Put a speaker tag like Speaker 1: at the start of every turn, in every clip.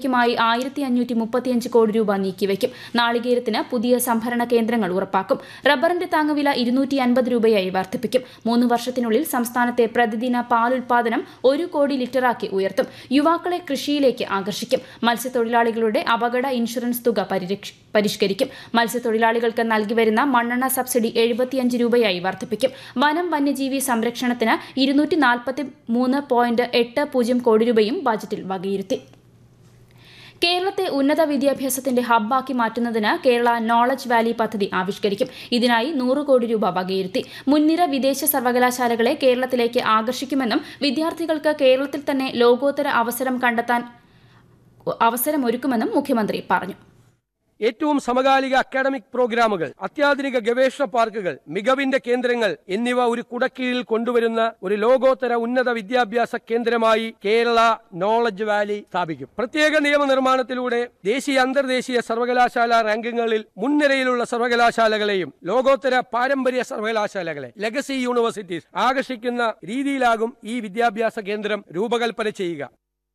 Speaker 1: പദ്ധതിക്കുമായി ആയിരത്തി അഞ്ഞൂറ്റി മുപ്പത്തിയഞ്ച് കോടി രൂപ നീക്കിവയ്ക്കും നാളികേരത്തിന് പുതിയ സംഭരണ കേന്ദ്രങ്ങൾ ഉറപ്പാക്കും റബ്ബറിന്റെ താങ്ങുവില ഇരുന്നൂറ്റി അൻപത് രൂപയായി വർദ്ധിപ്പിക്കും മൂന്ന് വർഷത്തിനുള്ളിൽ സംസ്ഥാനത്തെ പ്രതിദിന പാൽ ഉൽപാദനം ഒരു കോടി ലിറ്ററാക്കി ഉയർത്തും യുവാക്കളെ കൃഷിയിലേക്ക് ആകർഷിക്കും മത്സ്യത്തൊഴിലാളികളുടെ അപകട ഇൻഷുറൻസ് തുക പരിരക്ഷ- പരിഷ്കരിക്കും മത്സ്യത്തൊഴിലാളികൾക്ക് നൽകിവരുന്ന മണ്ണെണ്ണ സബ്സിഡി എഴുപത്തിയഞ്ച് രൂപയായി വർദ്ധിപ്പിക്കും വനം വന്യജീവി സംരക്ഷണത്തിന് ഇരുന്നൂറ്റി നാൽപ്പത്തി മൂന്ന് പോയിന്റ് എട്ട് പൂജ്യം കോടി രൂപയും ബജറ്റിൽ വകയിരുത്തി കേരളത്തെ ഉന്നത വിദ്യാഭ്യാസത്തിന്റെ ഹബ്ബാക്കി മാറ്റുന്നതിന് കേരള നോളജ് വാലി പദ്ധതി ആവിഷ്കരിക്കും ഇതിനായി നൂറ് കോടി രൂപ വകയിരുത്തി മുൻനിര വിദേശ സർവകലാശാലകളെ കേരളത്തിലേക്ക് ആകർഷിക്കുമെന്നും വിദ്യാർത്ഥികൾക്ക് കേരളത്തിൽ തന്നെ ലോകോത്തര അവസരം കണ്ടെത്താൻ അവസരമൊരുക്കുമെന്നും മുഖ്യമന്ത്രി പറഞ്ഞു
Speaker 2: ഏറ്റവും സമകാലിക അക്കാഡമിക് പ്രോഗ്രാമുകൾ അത്യാധുനിക ഗവേഷണ പാർക്കുകൾ മികവിന്റെ കേന്ദ്രങ്ങൾ എന്നിവ ഒരു കുടക്കീഴിൽ കൊണ്ടുവരുന്ന ഒരു ലോകോത്തര ഉന്നത വിദ്യാഭ്യാസ കേന്ദ്രമായി കേരള നോളജ് വാലി സ്ഥാപിക്കും പ്രത്യേക നിയമനിർമ്മാണത്തിലൂടെ ദേശീയ അന്തർദേശീയ സർവകലാശാല റാങ്കിങ്ങുകളിൽ മുൻനിരയിലുള്ള സർവകലാശാലകളെയും ലോകോത്തര പാരമ്പര്യ സർവകലാശാലകളെ ലെഗസി യൂണിവേഴ്സിറ്റീസ് ആകർഷിക്കുന്ന രീതിയിലാകും ഈ വിദ്യാഭ്യാസ കേന്ദ്രം രൂപകൽപ്പന ചെയ്യുക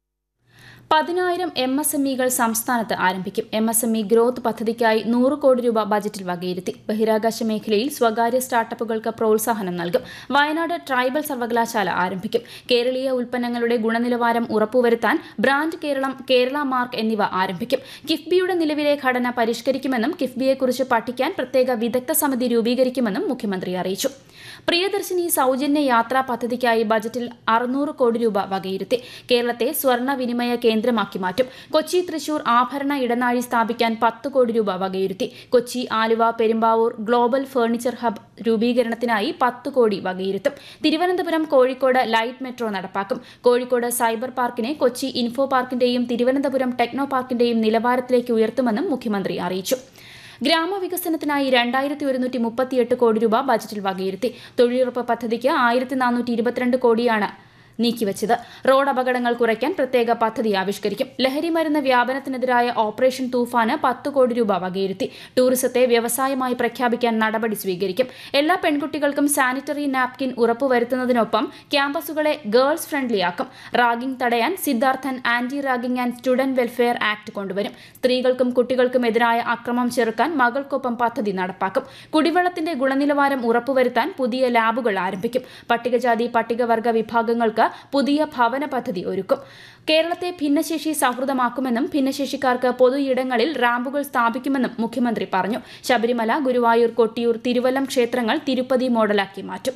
Speaker 1: പതിനായിരം എം എസ് എം ഇകൾ സംസ്ഥാനത്ത് ആരംഭിക്കും M S M E growth പദ്ധതിക്കായി നൂറ് കോടി രൂപ ബജറ്റിൽ വകയിരുത്തി ബഹിരാകാശ മേഖലയിൽ സ്വകാര്യ സ്റ്റാർട്ടപ്പുകൾക്ക് പ്രോത്സാഹനം നൽകും വയനാട് ട്രൈബൽ സർവകലാശാല ആരംഭിക്കും കേരളീയ ഉൽപ്പന്നങ്ങളുടെ ഗുണനിലവാരം ഉറപ്പുവരുത്താൻ ബ്രാൻഡ് കേരളം കേരള മാർക്ക് എന്നിവ ആരംഭിക്കും കിഫ്ബിയുടെ നിലവിലെ ഘടന പരിഷ്കരിക്കുമെന്നും കിഫ്ബിയെക്കുറിച്ച് പഠിക്കാൻ പ്രത്യേക വിദഗ്ധ സമിതി രൂപീകരിക്കുമെന്നും മുഖ്യമന്ത്രി അറിയിച്ചു പ്രിയദർശിനി സൗജന്യ യാത്രാ പദ്ധതിക്കായി ബജറ്റിൽ അറുന്നൂറ് കോടി രൂപ വകയിരുത്തി കേരളത്തെ സ്വർണ്ണ വിനിമയ കേന്ദ്രമാക്കി മാറ്റും കൊച്ചി തൃശൂർ ആഭരണ ഇടനാഴി സ്ഥാപിക്കാൻ പത്ത് കോടി രൂപ വകയിരുത്തി Kochi Aluva Perumbavoor global furniture hub രൂപീകരണത്തിനായി പത്ത് കോടി വകയിരുത്തും തിരുവനന്തപുരം കോഴിക്കോട് ലൈറ്റ് മെട്രോ നടപ്പാക്കും കോഴിക്കോട് സൈബർ പാർക്കിനെ കൊച്ചി ഇൻഫോ പാർക്കിന്റെയും തിരുവനന്തപുരം ടെക്നോ പാർക്കിന്റെയും നിലവാരത്തിലേക്ക് ഉയർത്തുമെന്നും മുഖ്യമന്ത്രി അറിയിച്ചു ഗ്രാമവികസനത്തിനായി രണ്ടായിരത്തി ഒരുന്നൂറ്റി മുപ്പത്തിയെട്ട് കോടി രൂപ ബജറ്റിൽ വകയിരുത്തി തൊഴിലുറപ്പ് പദ്ധതിക്ക് ആയിരത്തി നാനൂറ്റി ഇരുപത്തിരണ്ട് കോടിയാണ് നീക്കിവച്ചത് റോഡ് അപകടങ്ങൾ കുറയ്ക്കാൻ പ്രത്യേക പദ്ധതി ആവിഷ്കരിക്കും ലഹരി മരുന്ന് വ്യാപനത്തിനെതിരായ ഓപ്പറേഷൻ തൂഫാന് പത്ത് കോടി രൂപ വകയിരുത്തി ടൂറിസത്തെ വ്യവസായമായി പ്രഖ്യാപിക്കാൻ നടപടി സ്വീകരിക്കും എല്ലാ പെൺകുട്ടികൾക്കും സാനിറ്ററി നാപ്കിൻ ഉറപ്പുവരുത്തുന്നതിനൊപ്പം ക്യാമ്പസുകളെ ഗേൾസ് ഫ്രണ്ട്ലിയാക്കും റാഗിംഗ് തടയാൻ Sidharthan anti ragging and student welfare act കൊണ്ടുവരും സ്ത്രീകൾക്കും കുട്ടികൾക്കും എതിരായ അക്രമം ചെറുക്കാൻ മകൾക്കൊപ്പം പദ്ധതി നടപ്പാക്കും കുടിവെള്ളത്തിന്റെ ഗുണനിലവാരം ഉറപ്പുവരുത്താൻ പുതിയ ലാബുകൾ ആരംഭിക്കും പട്ടികജാതി പട്ടികവർഗ വിഭാഗങ്ങൾക്ക് പുതിയ ഭവന പദ്ധതി ഒരുക്കും കേരളത്തെ ഭിന്നശേഷി സൗഹൃദമാക്കുമെന്നും ഭിന്നശേഷിക്കാർക്ക് പൊതു ഇടങ്ങളിൽ റാമ്പുകൾ സ്ഥാപിക്കുമെന്നും മുഖ്യമന്ത്രി പറഞ്ഞു ശബരിമല ഗുരുവായൂർ കൊട്ടിയൂർ തിരുവല്ലം ക്ഷേത്രങ്ങൾ തിരുപ്പതി മോഡലാക്കി മാറ്റും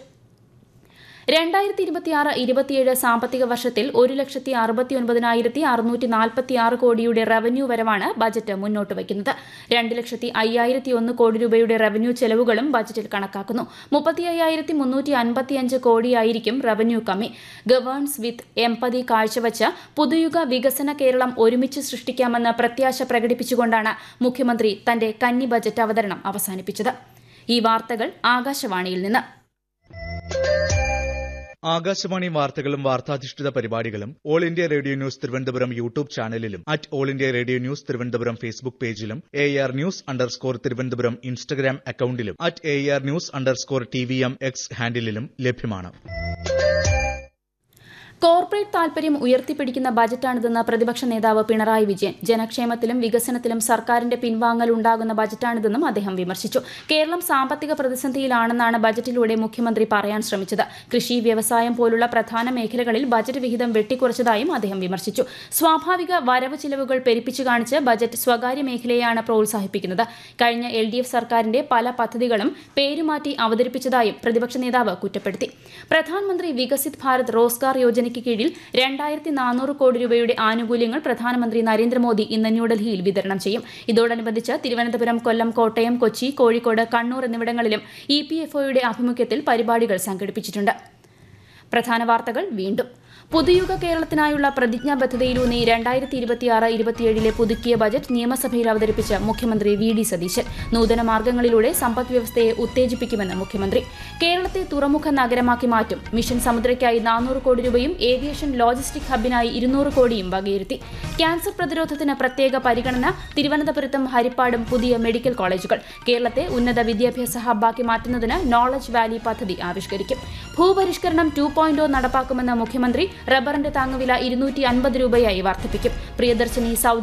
Speaker 1: രണ്ടായിരത്തി ഇരുപത്തിയാറ് ഇരുപത്തിയേഴ് സാമ്പത്തിക വർഷത്തിൽ ഒരു ലക്ഷത്തി അറുപത്തി ഒൻപതിനായിരത്തി അറുന്നൂറ്റി നാൽപ്പത്തി ആറ് കോടിയുടെ റവന്യൂ വരവാണ് ബജറ്റ് മുന്നോട്ട് വയ്ക്കുന്നത് രണ്ട് ലക്ഷത്തി അയ്യായിരത്തി ഒന്ന് കോടി രൂപയുടെ റവന്യൂ ചെലവുകളും ബജറ്റിൽ കണക്കാക്കുന്നു മുപ്പത്തി അയ്യായിരത്തി മുന്നൂറ്റി അൻപത്തിയഞ്ച് കോടിയായിരിക്കും റവന്യൂ കമ്മി ഗവേൺസ് വിത്ത് എംപതി കാഴ്ചവച്ച പുതുയുഗ വികസന കേരളം ഒരുമിച്ച് സൃഷ്ടിക്കാമെന്ന് പ്രത്യാശ പ്രകടിപ്പിച്ചുകൊണ്ടാണ് മുഖ്യമന്ത്രി തന്റെ കന്നി ബജറ്റ് അവതരണം അവസാനിപ്പിച്ചത് ഈ വാർത്തകൾ ആകാശവാണിയിൽ നിന്ന്
Speaker 3: ആകാശവാണി വാർത്തകളും വാർത്താധിഷ്ഠിത പരിപാടികളും all India radio news Thiruvananthapuram YouTube ചാനലിലും at all India radio news Thiruvananthapuram Facebook പേജിലും A R news underscore Thiruvananthapuram Instagram അക്കൌണ്ടിലും at A R news underscore T V M X ഹാൻഡിലും ലഭ്യമാണ്
Speaker 1: കോർപ്പറേറ്റ് താൽപര്യം ഉയർത്തിപ്പിടിക്കുന്ന ബജറ്റാണിതെന്ന് പ്രതിപക്ഷ നേതാവ് പിണറായി വിജയൻ ജനക്ഷേമത്തിലും വികസനത്തിലും സർക്കാരിന്റെ പിൻവാങ്ങൽ ഉണ്ടാകുന്ന ബജറ്റാണിതെന്നും അദ്ദേഹം വിമർശിച്ചു കേരളം സാമ്പത്തിക പ്രതിസന്ധിയിലാണെന്നാണ് ബജറ്റിലൂടെ മുഖ്യമന്ത്രി പറയാൻ ശ്രമിച്ചത് കൃഷി വ്യവസായം പോലുള്ള പ്രധാന മേഖലകളിൽ ബജറ്റ് വിഹിതം വെട്ടിക്കുറച്ചതായും അദ്ദേഹം വിമർശിച്ചു സ്വാഭാവിക വരവ് ചിലവുകൾ പെരുപ്പിച്ചു കാണിച്ച് ബജറ്റ് സ്വകാര്യ മേഖലയെയാണ് പ്രോത്സാഹിപ്പിക്കുന്നത് കഴിഞ്ഞ എൽ ഡി എഫ് സർക്കാരിന്റെ പല പദ്ധതികളും പേരുമാറ്റി അവതരിപ്പിച്ചതായും പ്രതിപക്ഷ നേതാവ് കുറ്റപ്പെടുത്തി പ്രധാനമന്ത്രി വികസിത് ഭാരത് റോസ്ഗാർ യോജനയ്ക്ക് കീഴിൽ രണ്ടായിരത്തി നാനൂറ് കോടി രൂപയുടെ ആനുകൂല്യങ്ങൾ പ്രധാനമന്ത്രി നരേന്ദ്രമോദി ഇന്ന് ന്യൂഡൽഹിയിൽ വിതരണം ചെയ്യും ഇതോടനുബന്ധിച്ച് തിരുവനന്തപുരം കൊല്ലം കോട്ടയം കൊച്ചി കോഴിക്കോട് കണ്ണൂർ എന്നിവിടങ്ങളിലും ഇ പി എഫ് ഒയുടെ ആഭിമുഖ്യത്തിൽ പരിപാടികൾ സംഘടിപ്പിച്ചിട്ടുണ്ട് പ്രധാന വാർത്തകൾ വീണ്ടും പുതുയുഗ കേരളത്തിനായുള്ള പ്രതിജ്ഞാബദ്ധതയിലൂന്നി രണ്ടായിരത്തി ഇരുപത്തിയാറ് ഇരുപത്തിയേഴിലെ പുതുക്കിയ ബജറ്റ് നിയമസഭയിൽ അവതരിപ്പിച്ച മുഖ്യമന്ത്രി വി ഡി സതീശൻ നൂതന മാർഗങ്ങളിലൂടെ സമ്പദ് വ്യവസ്ഥയെ ഉത്തേജിപ്പിക്കുമെന്ന് മുഖ്യമന്ത്രി കേരളത്തെ തുറമുഖ നഗരമാക്കി മാറ്റും മിഷൻ സമുദ്രയ്ക്കായി നാനൂറ് കോടി രൂപയും ഏവിയേഷൻ ലോജിസ്റ്റിക് ഹബിനായി ഇരുന്നൂറ് കോടിയും വകയിരുത്തി ക്യാൻസർ പ്രതിരോധത്തിന് പ്രത്യേക പരിഗണന തിരുവനന്തപുരത്തും ഹരിപ്പാടും പുതിയ മെഡിക്കൽ കോളേജുകൾ കേരളത്തെ ഉന്നത വിദ്യാഭ്യാസ ഹബ്ബാക്കി മാറ്റുന്നതിന് നോളജ് വാലി പദ്ധതി ആവിഷ്കരിക്കും ഭൂപരിഷ്കരണം ടു പോയിന്റ് നടപ്പാക്കുമെന്ന് മുഖ്യമന്ത്രി റബ്ബറിന്റെ താങ്ങുവില ഇരുന്നൂറ്റി അൻപത് രൂപയായി വർദ്ധിപ്പിക്കും പ്രിയദർശിനി സൗജന്യ